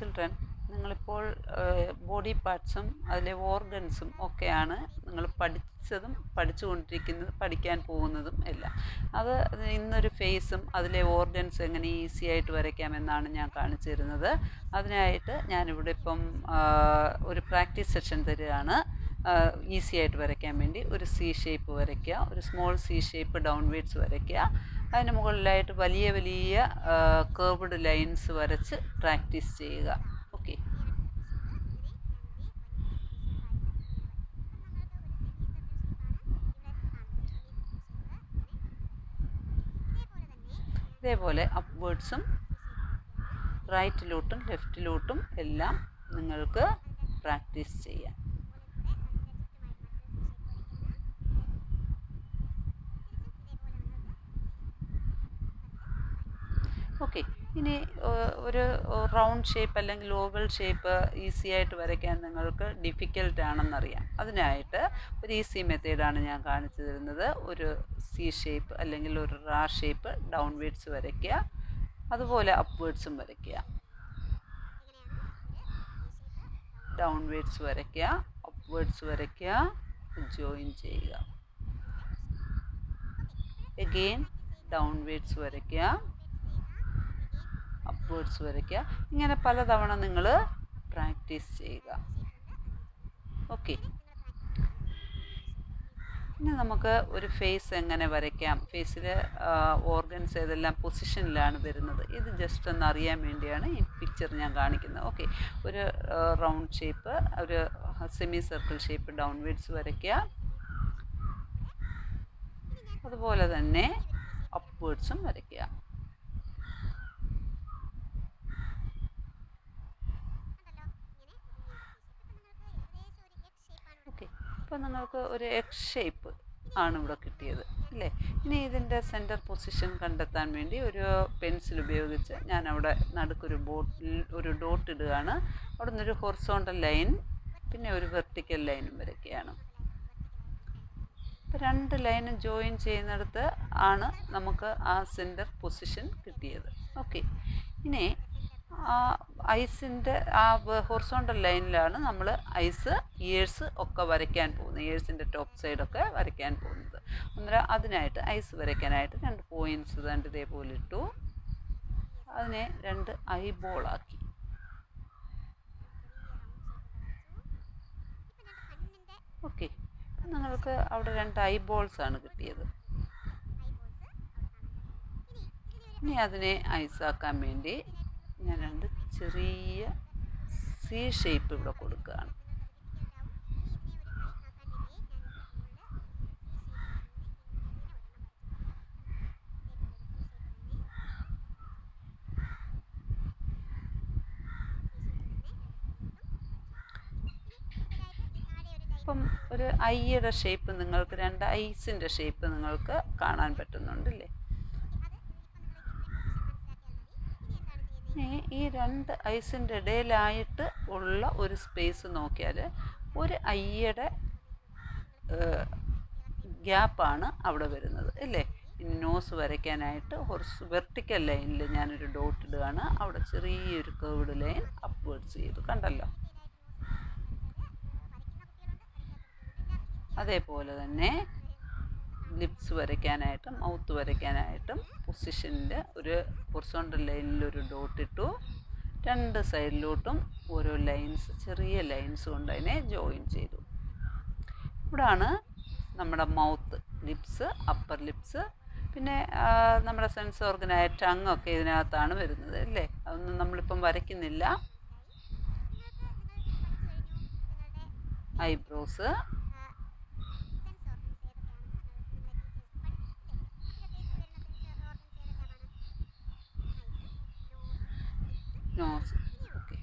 children നിങ്ങളിപ്പോൾ body പാർട്സും അതിലെ ഓർഗൻസും ഒക്കെയാണ് നിങ്ങൾ പഠിച്ചതും പഠിച്ചുകൊണ്ടിരിക്കുന്നത് പഠിക്കാൻ പോകുന്നതും എല്ലാം അത് ഇന്നൊരു ഫേസും അതിലെ ഓർഗൻസ് എങ്ങനെ ഈസി ആയിട്ട് വരയ്ക്കാമെന്നാണ് ഞാൻ കാണിച്ചു തരുന്നത് അതിനായിട്ട് ഞാനിവിടെ ഇപ്പം ആ, ഒരു പ്രാക്ടീസ് സെഷൻ തരികയാണ് ഈസി ആയിട്ട് വരയ്ക്കാൻ വേണ്ടി ഒരു സി ഷേപ്പ് വരയ്ക്കുക ഒരു സ്മോൾ സി ഷേപ്പ് ഡൗൺവേഡ്സ് വരയ്ക്കുക അതിന് മുകളിലായിട്ട് വലിയ വലിയ കേർവ്ഡ് ലൈൻസ് വരച്ച് പ്രാക്ടീസ് ചെയ്യുക ഓക്കെ ഇതേപോലെ അപ്വേർഡ്സും റൈറ്റിലോട്ടും ലെഫ്റ്റിലോട്ടും എല്ലാം നിങ്ങൾക്ക് പ്രാക്ടീസ് ചെയ്യാം ഓക്കെ ഇനി ഏഹ്, ഒരു റൗണ്ട് ഷേപ്പ് അല്ലെങ്കിൽ ഓവൽ ഷേപ്പ് ഈസി ആയിട്ട് വരയ്ക്കാൻ നിങ്ങൾക്ക് ഡിഫിക്കൽട്ട് ആണെന്നറിയാം അതിനായിട്ട് ഒരു ഈസി മെത്തേഡാണ് ഞാൻ കാണിച്ചു തരുന്നത് ഒരു സി ഷേപ്പ് അല്ലെങ്കിൽ ഒരു റാ ഷേപ്പ് ഡൗൺവേഡ്സ് വരയ്ക്കുക അതുപോലെ അപ്വേഡ്സും വരയ്ക്കുക ഡൗൺവേഡ്സ് വരയ്ക്കുക അപ്വേഡ്സ് വരയ്ക്കുക ജോയിൻ ചെയ്യുക എഗെയിൻ ഡൗൺവേഡ്സ് വരയ്ക്കുക അപ്വേഡ്സ് വരയ്ക്കുക ഇങ്ങനെ പലതവണ നിങ്ങൾ പ്രാക്ടീസ് ചെയ്യുക ഓക്കെ ഇനി നമുക്ക് ഒരു ഫേസ് എങ്ങനെ വരയ്ക്കാം ഫേസിൽ ഓർഗൻസ് ഏതെല്ലാം പൊസിഷനിലാണ് വരുന്നത് ഇത് ജസ്റ്റ് ഒന്ന് അറിയാൻ വേണ്ടിയാണ് ഈ പിക്ചർ ഞാൻ കാണിക്കുന്നത് ഓക്കെ ഒരു റൗണ്ട് ഷേപ്പ് ഒരു സെമി സർക്കിൾ ഷേപ്പ് ഡൗൺവേഡ്സ് വരയ്ക്കുക അതുപോലെ തന്നെ അപ്വേഡ്സും വരയ്ക്കുക ഓക്കെ ഇപ്പോൾ നിങ്ങൾക്ക് ഒരു എക്സ് ഷേപ്പ് ആണ് ഇവിടെ കിട്ടിയത് അല്ലേ ഇനി ഇതിൻ്റെ സെൻറ്റർ പൊസിഷൻ കണ്ടെത്താൻ വേണ്ടി ഒരു പെൻസിൽ ഉപയോഗിച്ച് ഞാൻ അവിടെ നടുക്കൊരു ബോട്ടിൽ ഒരു ഡോട്ട് ഇടുകയാണ് അവിടെ നിന്നൊരു ഹൊറിസോണ്ടൽ ലൈൻ പിന്നെ ഒരു വെർട്ടിക്കൽ ലൈനും വരയ്ക്കുകയാണ് അപ്പോൾ രണ്ട് ലൈനും ജോയിൻ ചെയ്യുന്നിടത്ത് ആണ് നമുക്ക് ആ സെൻറ്റർ പൊസിഷൻ കിട്ടിയത് ഓക്കെ ഇനി ആ ഐസിൻ്റെ ആ ഹൊറിസോണ്ടൽ ലൈനിലാണ് നമ്മൾ ഐസ് ഇയേഴ്സ് ഒക്കെ വരയ്ക്കാൻ പോകുന്നത് ഇയേഴ്സിൻ്റെ ടോപ്പ് സൈഡൊക്കെ വരയ്ക്കാൻ പോകുന്നത് അന്നേരം അതിനായിട്ട് ഐസ് വരയ്ക്കാനായിട്ട് രണ്ട് പോയിൻറ്റ്സ് രണ്ട് ഇതേപോലെ ഇട്ടു അതിനെ രണ്ട് ഐബോളാക്കി ഓക്കെ നിങ്ങൾക്ക് അവിടെ രണ്ട് ഐബോൾസ് ആണ് കിട്ടിയത് ഇനി അതിനെ ഐസാക്കാൻ വേണ്ടി ഞാൻ രണ്ട് ചെറിയ സി ഷേപ്പ് ഇവിടെ കൊടുക്കുകയാണ് ഇപ്പം ഒരു ഐയുടെ ഷേപ്പ് നിങ്ങൾക്ക് രണ്ട് ഐസിൻ്റെ ഷേപ്പ് നിങ്ങൾക്ക് കാണാൻ പറ്റുന്നുണ്ടല്ലേ ഇനി ഈ രണ്ട് ഐസിൻ്റെ ഇടയിലായിട്ട് ഉള്ള ഒരു സ്പേസ് നോക്കിയാൽ ഒരു ഐയുടെ ഗ്യാപ്പാണ് അവിടെ വരുന്നത് അല്ലേ ഇനി നോസ് വരയ്ക്കാനായിട്ട് ഹൊറിസ് വെർട്ടിക്കൽ ലൈനിൽ ഞാനൊരു ഡോട്ട് ഇടുകയാണ് അവിടെ ചെറിയൊരു കേർവ്ഡ് ലൈൻ അപ്വേർഡ്സ് ചെയ്തു കണ്ടല്ലോ അതേപോലെ തന്നെ ലിപ്സ് വരയ്ക്കാനായിട്ടും മൗത്ത് വരയ്ക്കാനായിട്ടും പൊസിഷനിൽ ഒരു ഹൊറിസോണ്ടൽ ലൈനിൽ ഒരു ഡോട്ട് ഇട്ടു രണ്ട് സൈഡിലോട്ടും ഓരോ ലൈൻസ് ചെറിയ ലൈൻസ് കൊണ്ട് അതിനെ ജോയിൻ ചെയ്തു ഇവിടാണ് നമ്മുടെ മൗത്ത് ലിപ്സ് അപ്പർ ലിപ്സ് പിന്നെ ആ, നമ്മുടെ സെൻസ് ഓർഗനായ ടങ് ഒക്കെ ഇതിനകത്താണ് വരുന്നത് അല്ലേ അതൊന്നും നമ്മളിപ്പം വരയ്ക്കുന്നില്ല eyebrows nose okay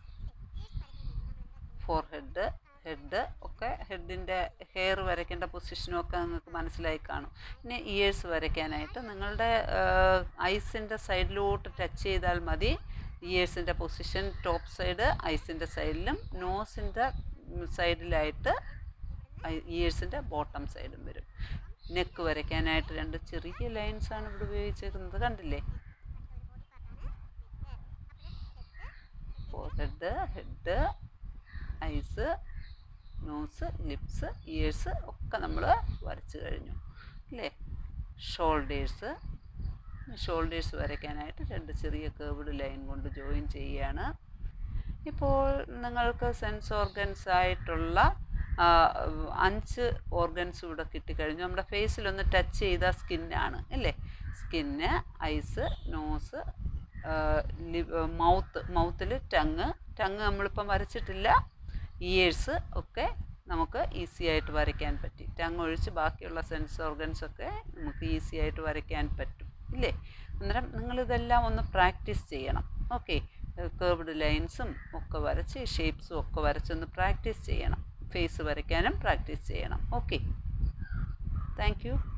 forehead head ഒക്കെ ഹെഡിൻ്റെ ഹെയർ വരയ്ക്കേണ്ട പൊസിഷനും ഒക്കെ നിങ്ങൾക്ക് മനസ്സിലായി കാണും ഇനി ഇയേഴ്സ് വരയ്ക്കാനായിട്ട് നിങ്ങളുടെ ഐസിൻ്റെ സൈഡിലോട്ട് ടച്ച് ചെയ്താൽ മതി ഇയേഴ്സിൻ്റെ പൊസിഷൻ ടോപ്പ് സൈഡ് ഐസിൻ്റെ സൈഡിലും നോസിൻ്റെ സൈഡിലായിട്ട് ഇയേഴ്സിൻ്റെ ബോട്ടം സൈഡും വരും നെക്ക് വരയ്ക്കാനായിട്ട് രണ്ട് ചെറിയ ലൈൻസാണ് ഇവിടെ ഉപയോഗിച്ചേക്കുന്നത് കണ്ടില്ലേ four forehead head eyes nose lips ears ഒക്കെ നമ്മൾ വരച്ച് കഴിഞ്ഞു അല്ലേ ഷോൾഡേഴ്സ് ഷോൾഡേഴ്സ് വരയ്ക്കാനായിട്ട് രണ്ട് ചെറിയ കേർവ്ഡ് ലൈൻ കൊണ്ട് ജോയിൻ ചെയ്യുകയാണ് ഇപ്പോൾ നിങ്ങൾക്ക് സെൻസ് ഓർഗൻസ് ആയിട്ടുള്ള ആ, അഞ്ച് ഓർഗൻസ് ഇവിടെ കിട്ടിക്കഴിഞ്ഞു നമ്മുടെ ഫേസിലൊന്ന് ടച്ച് ചെയ്ത സ്കിന്നാണ് അല്ലേ സ്കിന്ന് ഐസ് നോസ് മൗത്ത് മൗത്തിൽ ടങ് ടങ് നമ്മളിപ്പം വരച്ചിട്ടില്ല ഇയേഴ്സ് ഒക്കെ നമുക്ക് ഈസി ആയിട്ട് വരയ്ക്കാൻ പറ്റി ടങ് ഒഴിച്ച് ബാക്കിയുള്ള സെൻസ് ഓർഗൻസ് ഒക്കെ നമുക്ക് ഈസി ആയിട്ട് വരയ്ക്കാൻ പറ്റും ഇല്ലേ അന്നേരം നിങ്ങളിതെല്ലാം ഒന്ന് പ്രാക്ടീസ് ചെയ്യണം ഓക്കെ കേർവ്ഡ് ലൈൻസും ഒക്കെ വരച്ച് ഷേപ്സും ഒക്കെ വരച്ചൊന്ന് പ്രാക്ടീസ് ചെയ്യണം ഫേസ് വരയ്ക്കാനും പ്രാക്ടീസ് ചെയ്യണം ഓക്കെ താങ്ക് യു